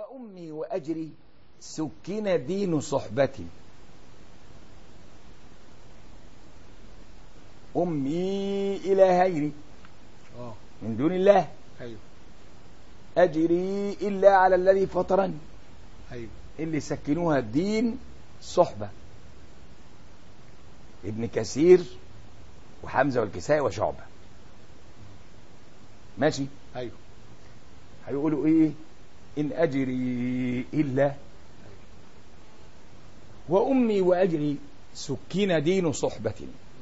وأمي وأجري سكن دين صحبتي أمي إلهين اه من دون الله ايوه أجري إلا على الذي فطرني ايوه اللي سكنوها الدين صحبة ابن كثير وحمزة والكسائي وشعبة ماشي ايوه هيقولوا ايه ان اجري الا وامي واجري سكين دين صحبة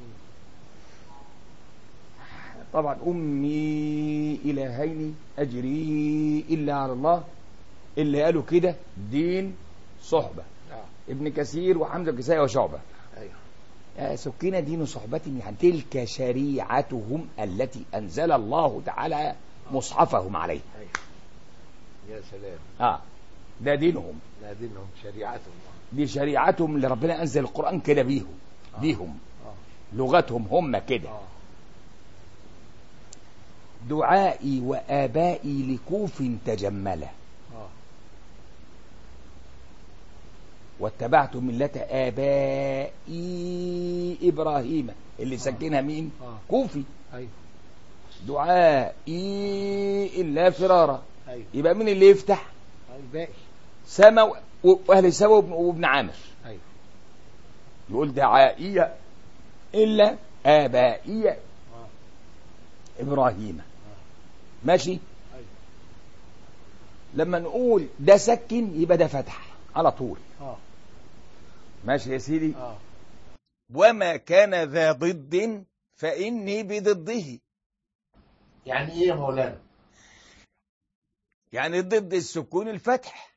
طبعا امي الهين اجري الا على الله اللي قالوا كده دين صحبة اه ابن كثير وحمزة الكسائي وشعبة ايوه آه، سكين دين صحبة يعني تلك شريعتهم التي أنزل الله تعالى مصحفهم عليه ايوه يا سلام آه ده دينهم لا دينهم شريعتهم دي شريعتهم اللي ربنا أنزل القرآن كده بيهم آه. بيهم اه لغتهم هم كده اه دعائي وآبائي لكوف تجملة اه واتبعت ملة آبائي إبراهيم اللي سكنها مين آه. كوفي ايوه دعائي إلا فرارا ايوه يبقى مين اللي يفتح الباقي سما و- واهل سما وابن- وابن عامر ايوه يقول دعائية إلا آبائية اه إبراهيم ماشي ايوه لما نقول ده سكن يبقى ده فتح على طول اه ماشي يا سيدي اه وما كان ذا ضد فإني بضده يعني ايه يا مولانا يعني ضد السكون الفتح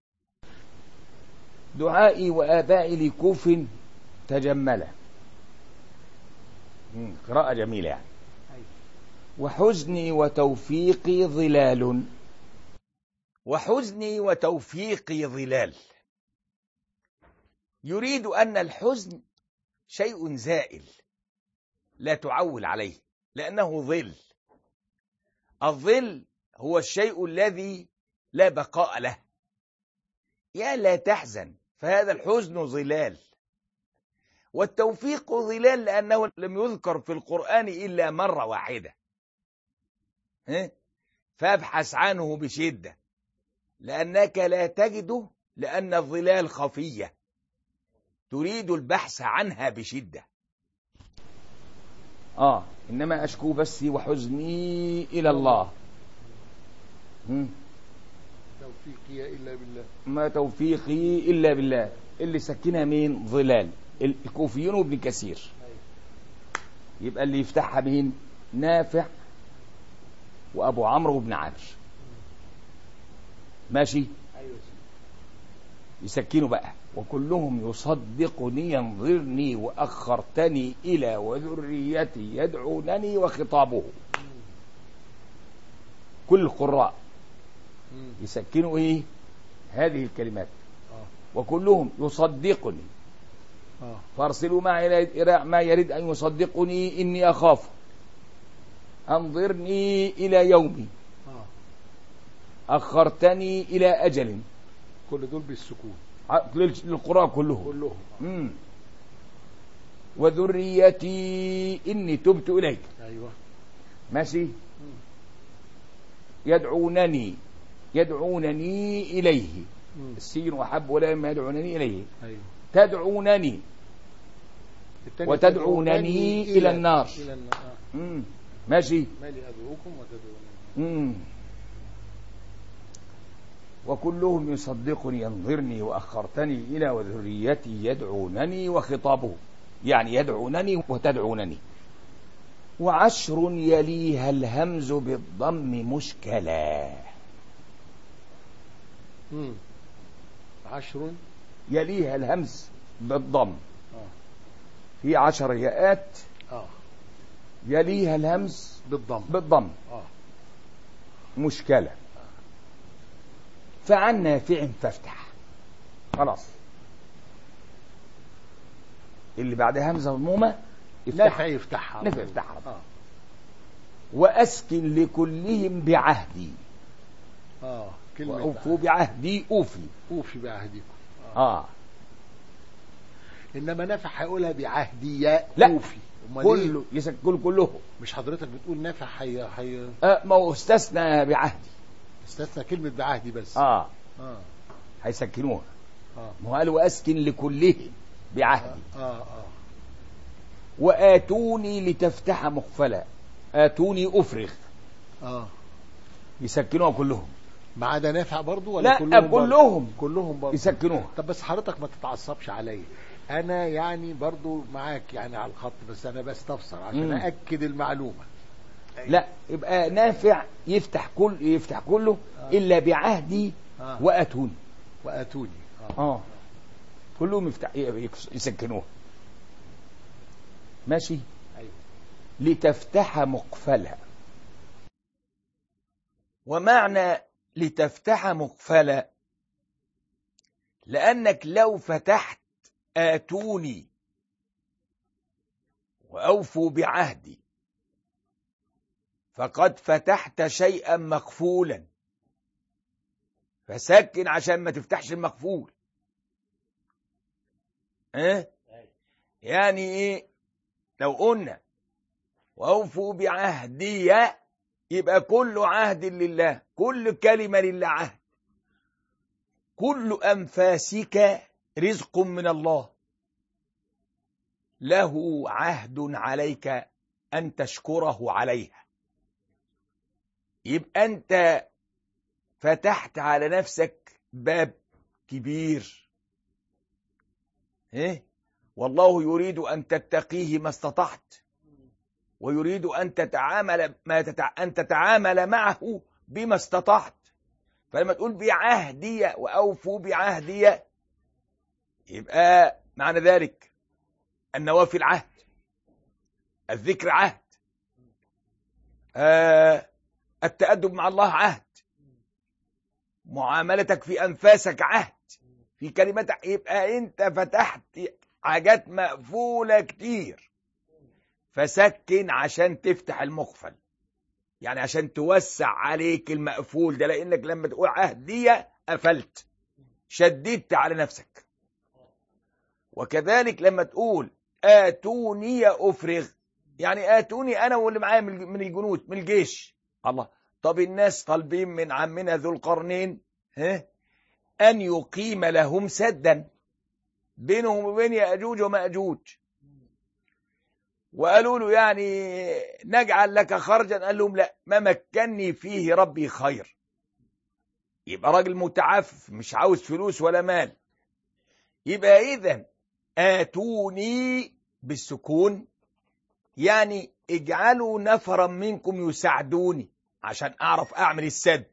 دعائي وآبائي لكوف تجملا مم، قراءة جميلة يعني ايوه وحزني وتوفيقي ظلال وحزني وتوفيقي ظلال يريد أن الحزن شيء زائل لا تعول عليه لأنه ظل الظل هو الشيء الذي لا بقاء له يا لا تحزن فهذا الحزن ظلال والتوفيق ظلال لأنه لم يذكر في القرآن إلا مرة واحدة ها؟ فابحث عنه بشدة لأنك لا تجده لأن الظلال خفية تريد البحث عنها بشدة آه إنما أشكو بثي وحزني إلى الله هم؟ توفيقي الا بالله ما توفيقي إلا بالله اللي سكنها مين ظلال الكوفيون وابن كثير ايوه يبقى اللي يفتحها مين نافع وأبو عمرو وابن عامر ماشي ايوه سيدي. يسكنوا بقى وكلهم يصدقني ينظرني وأخرتني إلى وذريتي يدعونني وخطابه كل القراء مم. يسكنوا إيه هذه الكلمات اه وكلهم يصدقني اه فارسلوا معي إلى ما يريد أن يصدقني إني أخاف أنظرني إلى يومي اه أخرتني إلى أجل كل دول بالسكون ع- لل- للقراء كلهم كلهم مم. وذريتي إني تبت إليك ايوه ماشي مم. يدعونني يدعونني إليه مم. السين وحب ولا ما يدعونني إليه ايوه تدعونني التاني وتدعونني إلى النار. الى النار آه. مم. ماشي مالي ادعوكم وتدعونني مم. وكلهم يصدقني ينظرني وأخرتني إلى وذريتي يدعونني وخطابه يعني يدعونني وتدعونني وعشر يليها الهمز بالضم مشكلا مم. عشر يليها الهمز بالضم اه في عشر ياءات اه يليها الهمز بالضم بالضم اه مشكلة فعن نافع فافتح خلاص اللي بعد همزة مضمومة نافع يفتح يفتحها نافع يفتحها اه وأسكن لكلهم بعهدي اه كلمة وأوفوا بعهدي أوفي أوفي بعهدكم آه إنما نافع هيقولها بعهدي يا لا. أوفي أمال كله يسكن كلهم إيه؟ مش حضرتك بتقول نافع هي هي آه ما هو استثنى بعهدي استثنى كلمة بعهدي بس آه آه هيسكنوها آه ما هو قال وأسكن لكلهم بعهدي آه آه وآتوني لتفتح مقفلا آتوني أفرغ آه يسكنوها كلهم ما عدا نافع برضو ولا لا كلهم برضو؟ كلهم كلهم برضو يسكنوها طب بس حضرتك ما تتعصبش عليا انا يعني برضو معاك يعني على الخط بس انا بستفسر عشان مم. اكد المعلومه لا يبقى نافع يفتح كل يفتح كله آه. إلا بعهدي آه. وآتوني واتوني اه اه كلهم يفتح يسكنوها ماشي ايوه لتفتح مقفلها ومعنى لتفتح مقفلا لأنك لو فتحت آتوني وأوفوا بعهدي فقد فتحت شيئا مقفولا فسكن عشان ما تفتحش المقفول اه؟ يعني ايه لو قلنا واوفوا بعهدي يبقى كل عهد لله كل كلمة لله عهد كل أنفاسك رزق من الله له عهد عليك أن تشكره عليها يبقى أنت فتحت على نفسك باب كبير إيه؟ والله يريد أن تتقيه ما استطعت ويريد أن تتعامل ما تتع... أن تتعامل معه بما استطعت فلما تقول بعهدي وأوفوا بعهدي يبقى معنى ذلك النوافل عهد الذكر عهد آه التأدب مع الله عهد معاملتك في أنفاسك عهد في كلمتك يبقى أنت فتحت حاجات مقفولة كتير فسكن عشان تفتح المقفل يعني عشان توسع عليك المقفول ده لانك لما تقول عهدية قفلت شددت على نفسك وكذلك لما تقول آتوني أفرغ يعني آتوني أنا واللي معايا من من الجنود من الجيش الله طب الناس طالبين من عمنا ذو القرنين ها أن يقيم لهم سدا بينهم وبين يأجوج ومأجوج وقالوا له يعني نجعل لك خرجا قال لهم لا ما مكنني فيه ربي خير يبقى راجل متعفف مش عاوز فلوس ولا مال يبقى اذا اتوني بالسكون يعني اجعلوا نفرا منكم يساعدوني عشان اعرف اعمل السد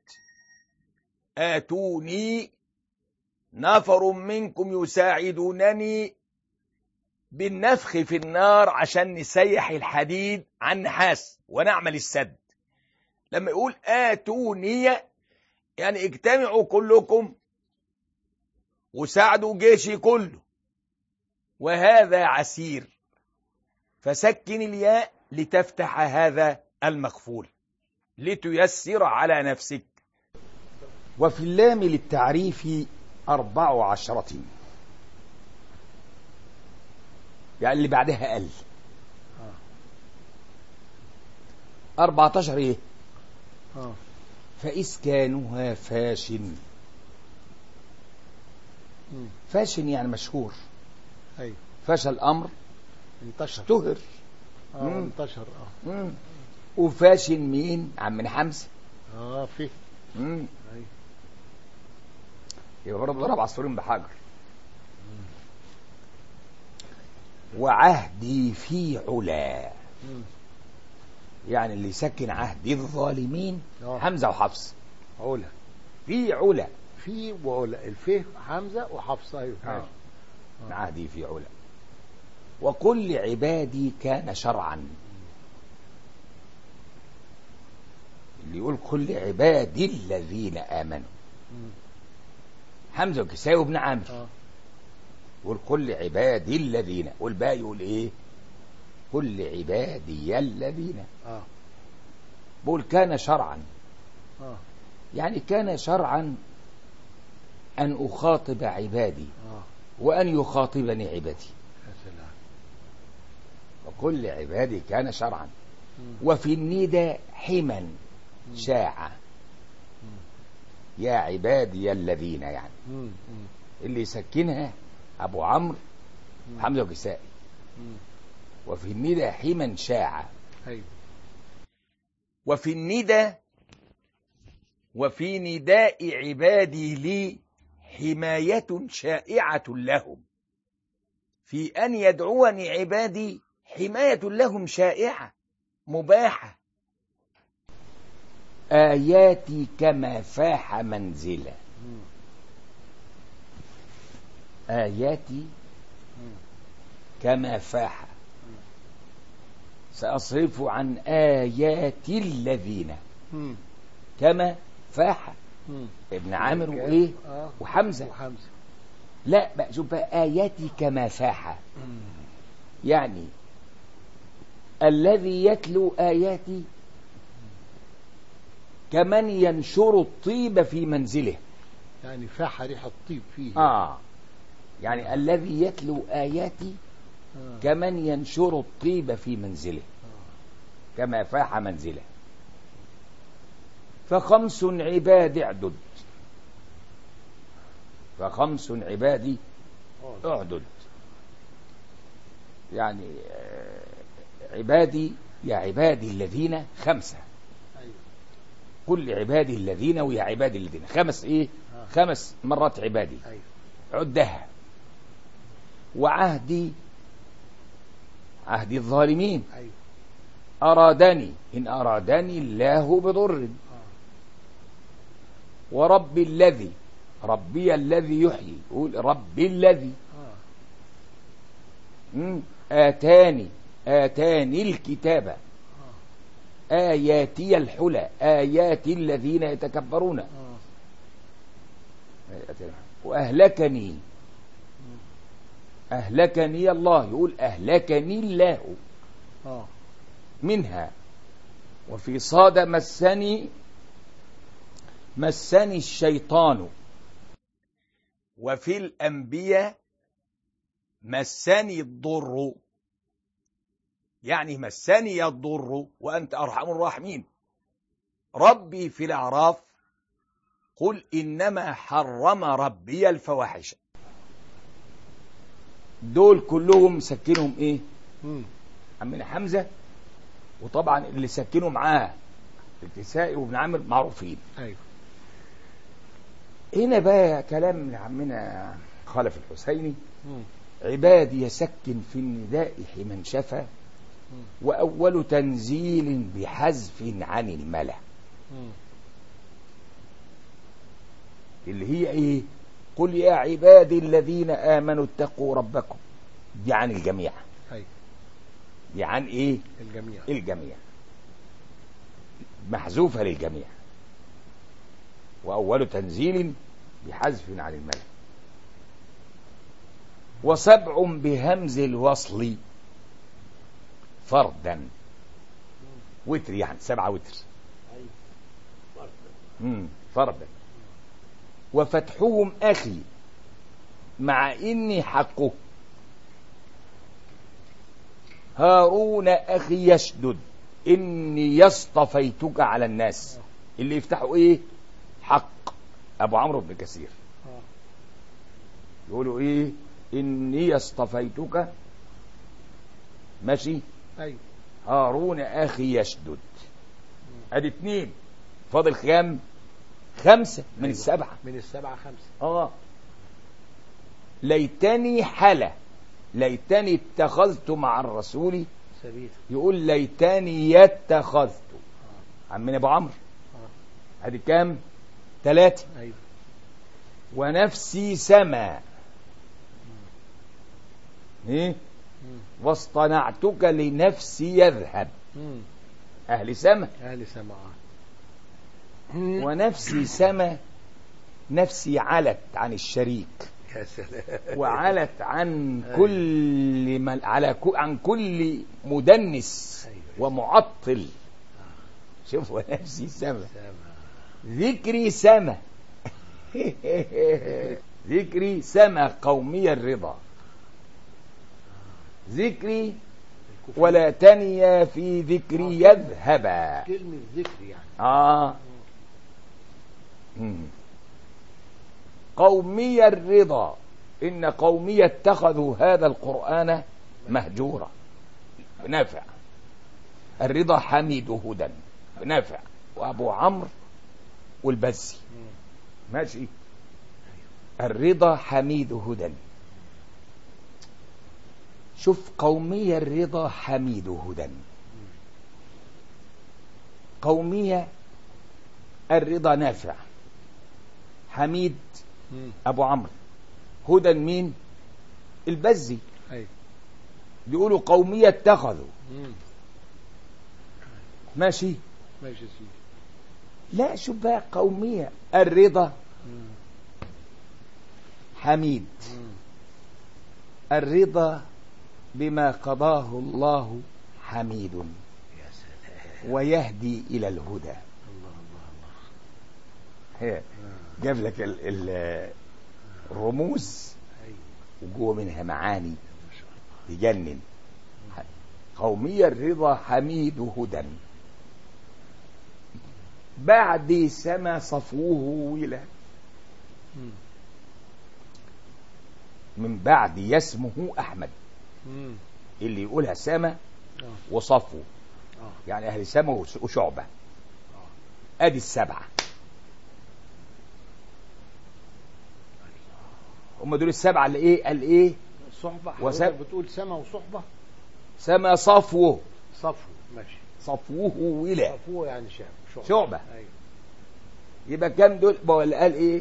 اتوني نفر منكم يساعدونني بالنفخ في النار عشان نسيح الحديد عن نحاس ونعمل السد لما يقول آتوني يعني اجتمعوا كلكم وساعدوا جيشي كله وهذا عسير فسكن الياء لتفتح هذا المخفول لتيسر على نفسك وفي اللام للتعريف أربع عشرة يعني اللي بعدها قل أربعة عشر إيه اه فإسكانها فاشن مم. فاشن يعني مشهور ايوه فشل الأمر انتشر اشتهر اه مم. انتشر اه مم. وفاشن مين عم حمزة اه فيه مم. ايوه يبقى برضه ضرب عصفورين بحجر وعهدي في علا مم. يعني اللي سكن عهد الظالمين آه. حمزة وحفص علا في علا في وعلا الفيه حمزه وحفصه ايوه آه. ماشي. من عهدي في علا وقل لعبادي كان شرعا اللي يقول قل لعبادي الذين آمنوا مم. حمزة وكسائي وابن عامر اه يقول قل لعبادي الذين والباقي يقول ايه قل لعبادي الذين اه بقول كان شرعا اه يعني كان شرعا أن أخاطب عبادي اه وأن يخاطبني عبادي يا سلام وكل عبادي كان شرعا مم. وفي الندى حما مم. شاع يا عبادي الذين يعني مم. مم. اللي يسكنها أبو عمرو مم. حمزة وكسائي مم. وفي الندى حما شاع ايوه وفي الندى وفي نداء عبادي لي حماية شائعة لهم في أن يدعوني عبادي حماية لهم شائعة مباحة آياتي كما فاح منزلا مم. آياتي مم. كما فاح سأصرف عن آيات الذين مم. كما فاح مم. ابن عامر وإيه اه وحمزة وحمزة لا بقى شوف بقى آياتي كما فاح مم. يعني الذي يتلو آياتي كمن ينشر الطيب في منزله يعني فاح ريح الطيب فيه آه يعني الذي يتلو آياتي آه. كمن ينشر الطيب في منزله آه. كما فاح منزله فخمس عباد اعدد فخمس عبادي آه. اعدد يعني آه، عبادي يا عبادي الذين خمسة ايوه كل عبادي الذين ويا عبادي الذين خمس ايه آه. خمس مرات عبادي ايوه عدها وعهدي عهد الظالمين ايوه أرادني إن أرادني الله بضر اه ورب الذي ربي الذي يحيي يقول ربي الذي اه مم. آتاني آتاني الكتاب اه آياتي الحلى آيات الذين يتكبرون اه آيات الحلى. وأهلكني أهلكني الله يقول أهلكني الله اه منها وفي صاد مسني مسني الشيطان وفي الأنبياء مسني الضر يعني مسني الضر وأنت أرحم الراحمين ربي في الأعراف قل إنما حرم ربي الفواحش دول كلهم سكنهم إيه مم. عمنا حمزة وطبعا اللي سكنوا معاه الكسائي وابن عامر معروفين ايوه هنا بقى كلام من عمنا خلف الحسيني مم. عبادي يسكن في النداء حمن شفا مم. وأول تنزيل بحذف عن الملا مم. اللي هي ايه قل يا عبادي الذين آمنوا اتقوا ربكم دي عن الجميع ايوه دي عن ايه الجميع الجميع محذوفة للجميع وأول تنزيل بحذف عن الملك وسبع بهمز الوصل فردا وتر يعني سبعة وتر مم، فردا وفتحهم أخي مع إني حقه هارون أخي يشدد إني يصطفيتك على الناس اللي يفتحوا إيه حق أبو عمرو بن كثير اه يقولوا إيه إني اصطفيتك ماشي ايوه هارون أخي يشدد أدي اتنين فاضل كام خمسة من أيوة. السبعة من السبعة خمسة آه ليتني حلا ليتني اتخذت مع الرسول سبيل يقول ليتني يتخذت عمنا ابو عمرو اه ادي كام ثلاثة ايوه ونفسي سما ايه مم. واصطنعتك لنفسي يذهب مم. اهل سما اهل سماعة ونفسي سما نفسي علت عن الشريك يا سلام وعلت عن أيوة. كل من على كو عن كل مدنس أيوة. ومعطل شوف ونفسي سما سما ذكري سما ذكري سما قومي الرضا ذكري ولا تنيا في ذكري يذهبا كلمة ذكر يعني آه مم. قومي الرضا إن قومي اتخذوا هذا القرآن مهجورا نافع الرضا حميد هدى نافع وأبو عمرو والبزي مم. ماشي الرضا حميد هدى شوف قومية الرضا حميد هدى قومية الرضا نافع حميد مم. أبو عمرو هدى مين البزي أيوة. بيقولوا قومية اتخذوا مم. ماشي ماشي يا سيدي لا شوف بقى قومية الرضا مم. حميد مم. الرضا بما قضاه الله حميد يا سلام ويهدي إلى الهدى الله الله الله هي. آه. جاب لك ال- ال- الرموز أيوة. وجوه منها معاني ما شاء الله تجنن قومي الرضا حميد هدى بعد سما صفوه ولا مم. من بعد يسمه أحمد مم. اللي يقولها سما آه. وصفو آه. يعني أهل سما وش- وشعبة أدي السبعة هم دول السبعة اللي إيه قال إيه صحبة وسب- حضرتك بتقول سما وصحبة سما صفوه صفو ماشي صفوه ولا صفو يعني شعب شعبة, شعبة. أيوة. يبقى كام دول ما هو اللي قال ايه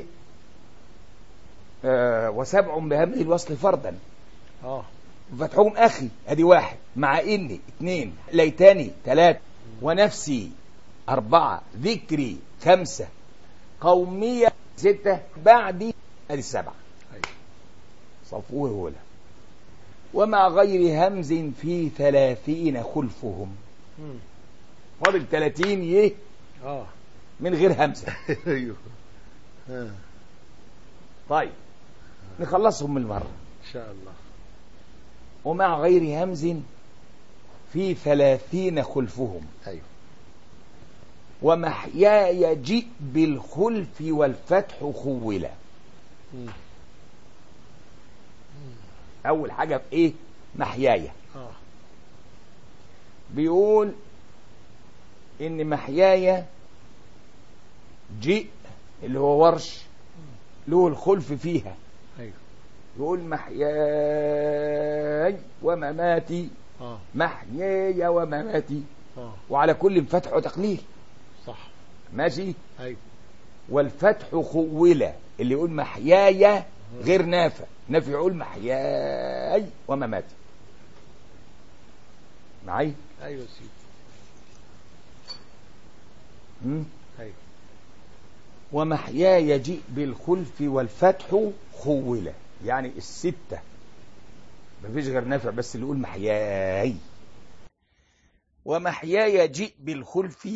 آه وسبع بهمه الوصل فردا اه فتحهم اخي ادي واحد مع اني اثنين ليتني ثلاثة ونفسي اربعة ذكري خمسة قومية ستة بعدي ادي السبعة أيوة. صفوه ولا ومع غير همز في ثلاثين خلفهم مم. فاضل ثلاثين يه اه من غير همزة ايوه آه. طيب نخلصهم من المرة ان شاء الله ومع غير همز في ثلاثين خلفهم ايوه ومحياي جئ بالخلف والفتح خولا مم. أول حاجة في إيه محياي اه بيقول إن محياي جئ اللي هو ورش له الخلف فيها ايوه يقول محياي ومماتي اه محياي ومماتي اه وعلى كل فتح وتقليل صح ماشي ايوه والفتح خولة اللي يقول محياي غير نافع نافع يقول محياي ومماتي معي ايوه يا سيدي مم؟ ايوه ومحياي جئ بالخلف والفتح خولة يعني الستة مفيش غير نافع بس اللي يقول محياي ومحياي جئ بالخلف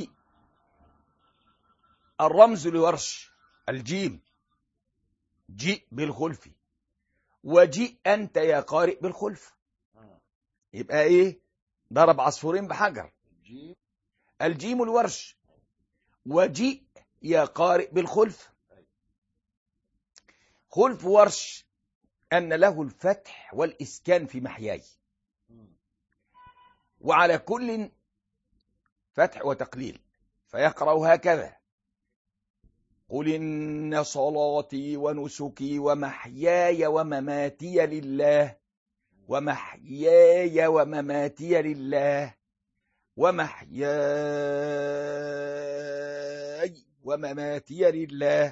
الرمز لورش الجيم جئ بالخلف وجئ أنت يا قارئ بالخلف اه يبقى إيه ضرب عصفورين بحجر جيم الجيم الورش وجيء يا قارئ بالخلف خلف ورش أن له الفتح والإسكان في محياي مم. وعلى كل فتح وتقليل فيقرأ هكذا قل إن صلاتي ونسكي ومحياي ومماتي لله ومحياي ومماتي لله ومحياي ومماتي لله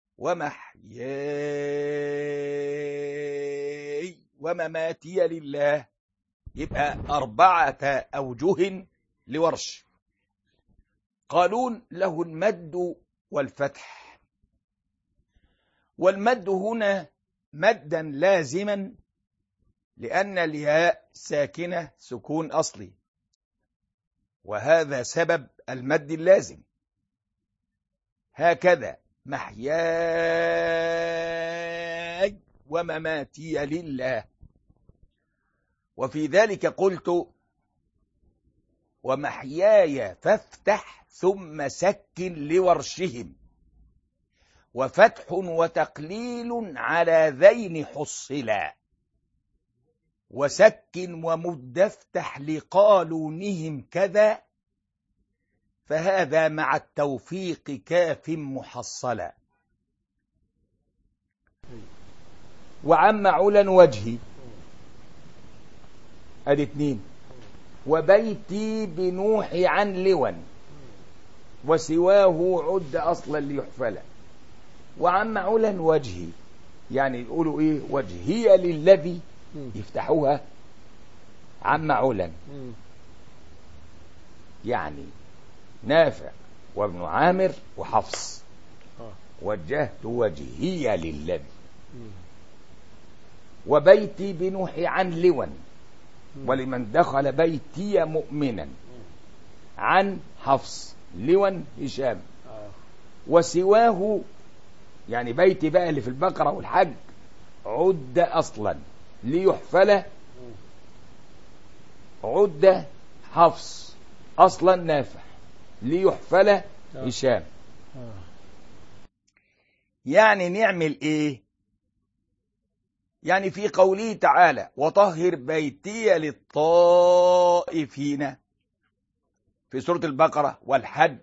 ومحياي ومماتي لله يبقى أربعة أوجه لورش قالون له المد والفتح والمد هنا مدا لازما لأن الياء ساكنة سكون أصلي وهذا سبب المد اللازم هكذا محياي ومماتي لله وفي ذلك قلت ومحياي فافتح ثم سكن لورشهم وفتح وتقليل على ذين حصلا وسكن ومد افتح لقالونهم كذا فهذا مع التوفيق كاف محصلا وعم علا وجهي ادي اتنين وبيتي بنوح عن لون وسواه عد اصلا ليحفل وعم علا وجهي يعني يقولوا ايه وجهي للذي مم. يفتحوها عم علا مم. يعني نافع وابن عامر وحفص آه. وجهت وجهي للذي مم. وبيتي بنوح عن لون مم. ولمن دخل بيتي مؤمنا عن حفص لون هشام آه. وسواه يعني بيتي بقى اللي في البقرة والحج عد أصلا ليحفل مم. عد حفص أصلا نافع ليحفل هشام آه. يعني نعمل ايه يعني في قوله تعالى وطهر بيتي للطائفين في سورة البقرة والحج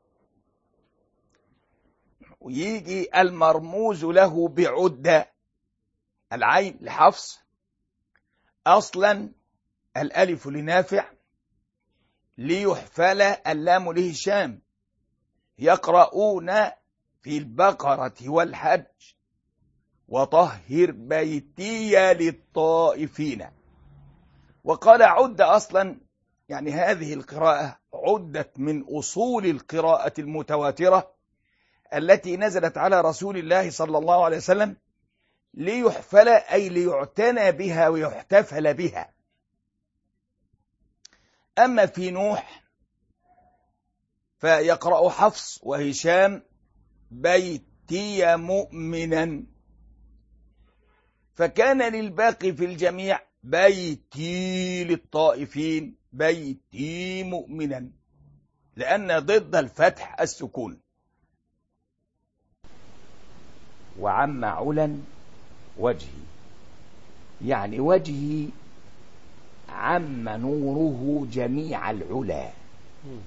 ويجي المرموز له بعدة العين لحفص أصلا الألف لنافع ليحفل اللام لهشام يقرؤون في البقرة والحج وطهر بيتي للطائفين وقال عد أصلا يعني هذه القراءة عدت من أصول القراءة المتواترة التي نزلت على رسول الله صلى الله عليه وسلم ليحفل أي ليعتنى بها ويحتفل بها أما في نوح فيقرأ حفص وهشام بيتي مؤمنا فكان للباقي في الجميع بيتي للطائفين بيتي مؤمنا لأن ضد الفتح السكون وعم علا وجهي يعني وجهي عم نوره جميع العلا مم.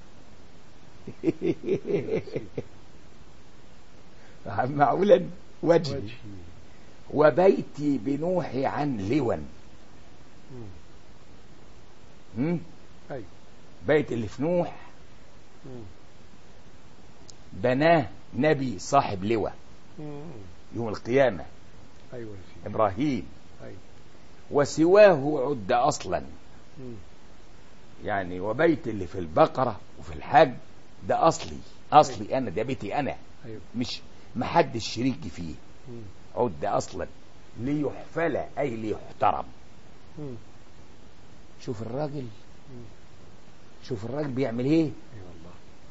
عم علا وجهي وجهي وبيتي بنوح عن لون مم. هم؟ أيوة. بيت اللي في نوح مم. بناه نبي صاحب لواء مم. يوم القيامة أيوة يا سيدي إبراهيم أيوة. وسواه عد أصلا مم. يعني وبيت اللي في البقرة وفي الحج ده أصلي أصلي أنا ده بيتي أنا أيوة. مش محدش شريكي فيه مم. عد أصلا ليحفل أي ليحترم مم. شوف الراجل مم. شوف الراجل بيعمل ايه أيوة والله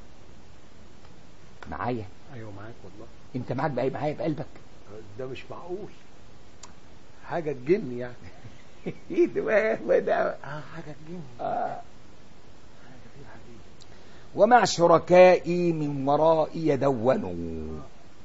معايا أيوة معاك والله انت معاك بقى معايا بقلبك ده مش معقول حاجة تجن يعني ايه ده بقى ما ده اه حاجة تجن آه. حاجة فيها عجيب ومع شركائي من ورائي يدونوا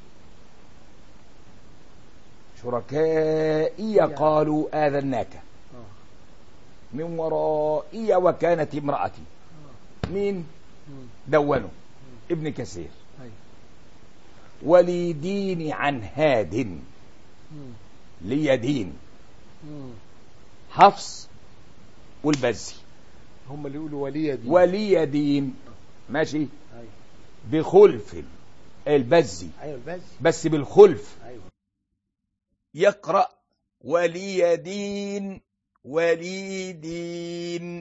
شركائي قالوا آذناك اه من ورائي وكانت امرأتي مين مم. دونوا ابن كثير أيوة. ولي دين عن هاد مم. لي دين مم. حفص والبزي هم اللي يقولوا ولي دي ولي دين ماشي أيوة. بخلف البزي أيوة البز بس بالخلف أيوة يقرأ ولي دين ولي دين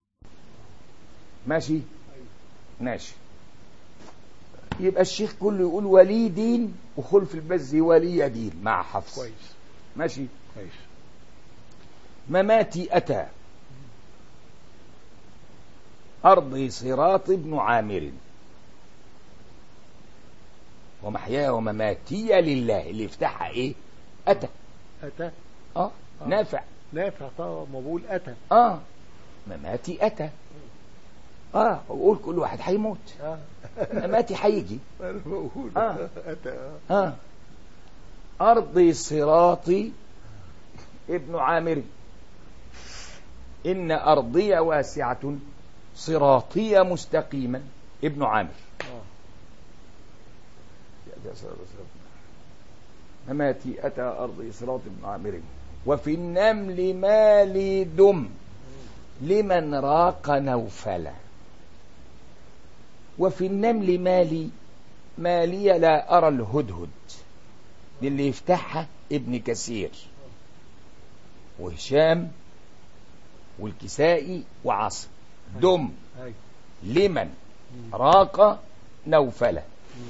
ماشي ماشي يبقى الشيخ كله يقول ولي دين وخلف البزي ولي دين مع حفص كويس ماشي كويس مماتي أتى أرض صراط بن عامر ومحياي ومماتي لله اللي يفتحها ايه اتى أتى اه آه. نافع نافع طبعا ما بقول أتى اه مماتي اتى اه وقول كل واحد هيموت اه مماتي هيجي أنا بقول آه. أتى آه. اه ارضي صراطي ابن عامر ان ارضي واسعه صراطي مستقيما ابن عامر آه. مماتي أتى أرضي صراط بن عامر وفي النمل مالي دم لمن راق نوفلا وفي النمل مالي مالي لا أرى الهدهد للي يفتحها ابن كثير وهشام والكسائي وعاصم دم أي. لمن مم. راق نوفلا مم.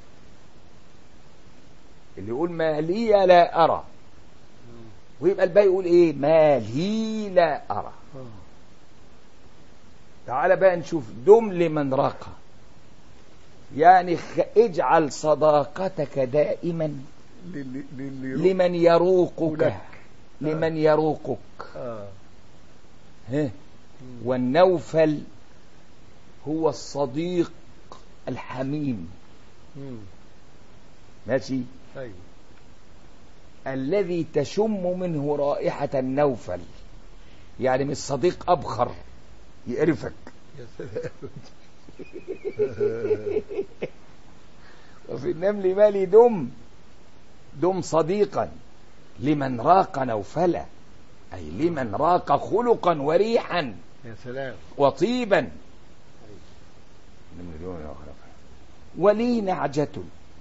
اللي يقول ما لي لا أرى مم. ويبقى الباقي يقول ايه ما لي لا أرى آه. تعال بقى نشوف دم لمن راق يعني خ- اجعل صداقتك دائما للي للي لمن يروقك لك. لمن يروقك آه. ها مم. والنوفل هو الصديق الحميم مم. ماشي أيوة الذي تشم منه رائحة النوفل يعني مش صديق أبخر يقرفك يا سلام وفي النمل مالي دم دم صديقا لمن راق نوفلا أي لمن راق خلقا وريحا يا سلام وطيبا ولي نعجة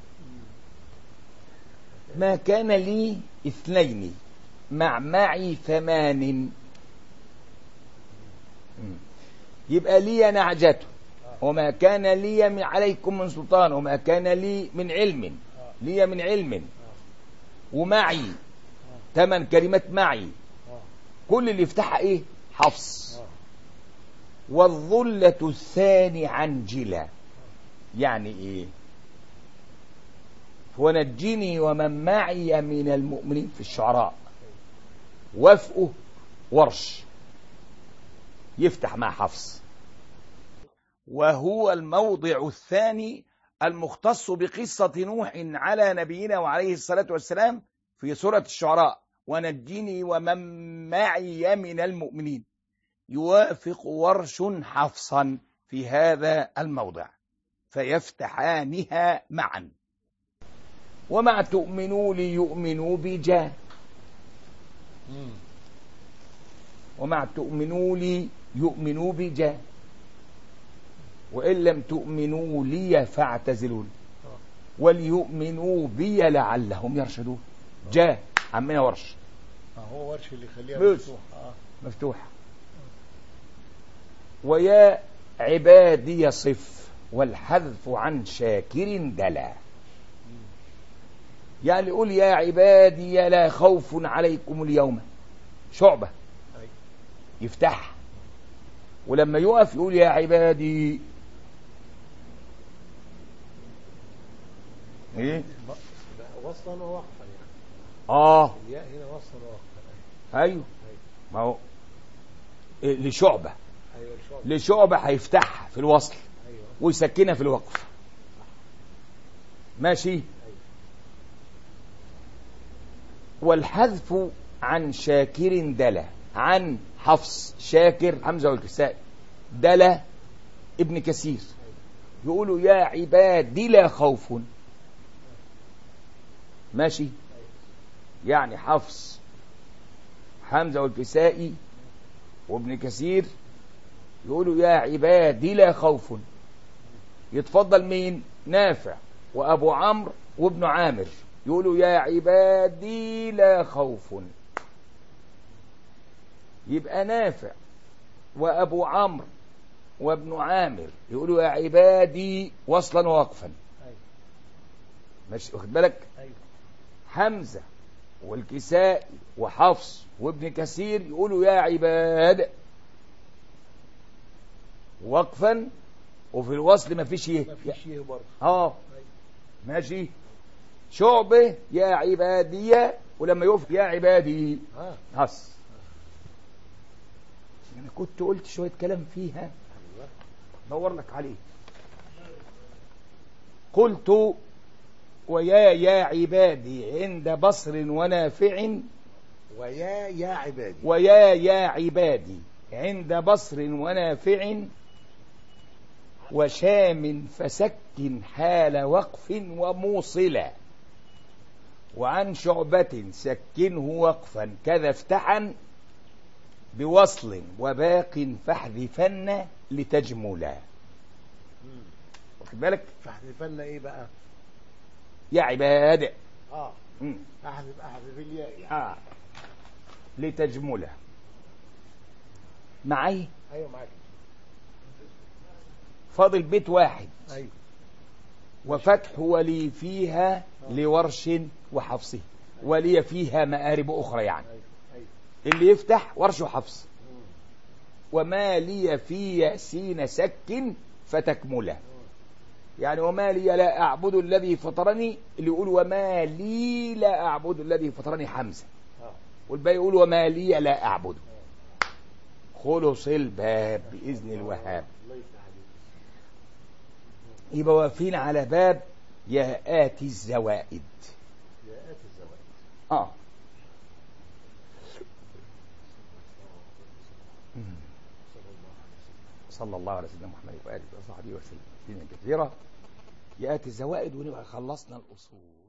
ما كان لي اثنين مع معي ثمان يبقى لي نعجة وما كان لي من عليكم من سلطان وما كان لي من علم لي من علم ومعي ثمان كلمات معي آه. كل اللي يفتحها ايه حفص آه. والظلة الثاني عنجلة يعني ايه ونجني ومن معي من المؤمنين في الشعراء وفقه ورش يفتح مع حفص وهو الموضع الثاني المختص بقصة نوح على نبينا وعليه الصلاة والسلام في سورة الشعراء ونجني ومن معي من المؤمنين يوافق ورش حفصا في هذا الموضع فيفتحانها معا ومع تؤمنوا ليؤمنوا بجاه مم. ومع تؤمنوا لي يؤمنوا بجاه وإن لم تؤمنوا لي فاعتزلون آه. وليؤمنوا بي لعلهم يرشدون جاء عمنا ورش آه. هو ورش اللي يخليها بس. مفتوح آه. مفتوحة ويا عبادي صف والحذف عن شاكر دلا يعني يقول يا عبادي لا خوف عليكم اليوم شعبة أي. يفتح ولما يقف يقول يا عبادي ايه ما- لا، وصلا ووقفا يعني اه الياء هنا وصلا ووقفا ايوه ما هو إيه لشعبة ايوه الشعب لشعبة هيفتحها في الوصل ايوه ويسكنها في الوقف ماشي والحذف عن شاكر دلا عن حفص شاكر حمزة والكسائي دلا ابن كثير يقولوا يا عبادي لا خوف ماشي يعني حفص حمزة والكسائي وابن كثير يقولوا يا عبادي لا خوف يتفضل مين نافع وابو عمرو وابن عامر يقولوا يا عبادي لا خوف يبقى نافع وابو عمرو وابن عامر يقولوا يا عبادي وصلا ووقفا ايوه ماشي واخد بالك ايوه حمزه والكسائي وحفص وابن كثير يقولوا يا عباد وقفا وفي الوصل ما فيش ما يه فيش يه برضه اه أيوة. ماشي شعبة يا عبادي ولما يقف يا عبادي اه هص انا كنت قلت شوية كلام فيها ايوه دور لك عليه قلت ويا يا عبادي عند بصر ونافع ويا يا عبادي ويا يا عبادي عند بصر ونافع وشام فسك حال وقف وموصلا وعن شعبة سكنه وقفا كذا افتحا بوصل وباق فاحذفن لتجملا مم. واخد بالك فاحذفنا ايه بقى يا عباد اه مم. احذف احذف الياء يعني. آه. لتجملا معي ايوه معاك فاضل بيت واحد ايوه وفتح ولي فيها لورش وحفصه ولي فيها مآرب أخرى يعني ايوه ايوه اللي يفتح ورش وحفص مم. وما لي في ياسين سك فتكمله يعني وما لي لا أعبد الذي فطرني اللي يقول وما لي لا أعبد الذي فطرني حمزة اه والباقي يقول وما لي لا أعبده خلص الباب بإذن الوهاب الله يفتح عليك يبقى واقفين على باب ياءات الزوائد ياءات الزواج اه صلى الله عليه وسلم صلى الله على سيدنا محمد وآله وصحبه وسلم كثيرا يأتي الزوائد ونبقى خلصنا الأصول